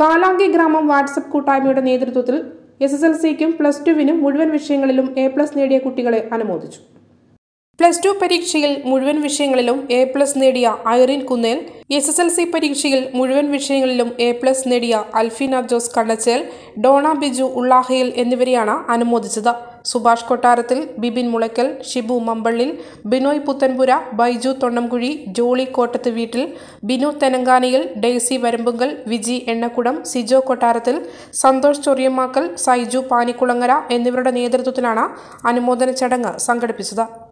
കാലാങ്കി ഗ്രാമം വാട്സപ്പ് കൂട്ടായ്മയുടെ നേതൃത്വത്തിൽ എസ് എസ് എൽ സിക്കും പ്ലസ് ടുവിനും മുഴുവൻ വിഷയങ്ങളിലും എ പ്ലസ് നേടിയ കുട്ടികളെ അനുമോദിച്ചു പ്ലസ് ടു പരീക്ഷയിൽ മുഴുവൻ വിഷയങ്ങളിലും എ പ്ലസ് നേടിയ Irene Kunnel S S L C പരീക്ഷയിൽ മുഴുവൻ വിഷയങ്ങളിലും എ പ്ലസ് നേടിയ അൽഫീന ജോസ് കണ്ണച്ചേൽ ഡോണ ബിജു ഉള്ളാഹയിൽ എന്നിവരെയാണ് അനുമോദിച്ചത് സുഭാഷ് കൊട്ടാരത്തിൽ ബിബിൻ മുളയ്ക്കൽ ഷിബു മമ്പള്ളിൽ ബിനോയ് പുത്തൻപുര ബൈജു തൊണ്ണംകുഴി ജോളി കോട്ടത്ത് വീട്ടിൽ ബിനു തെലങ്കാനയിൽ ഡെയ്സി വരമ്പുങ്കൽ വിജി എണ്ണക്കുടം സിജോ കൊട്ടാരത്തിൽ സന്തോഷ് ചൊറിയമ്മാക്കൽ സൈജു പാനിക്കുളങ്ങര എന്നിവരുടെ നേതൃത്വത്തിലാണ് അനുമോദന ചടങ്ങ് സംഘടിപ്പിച്ചത്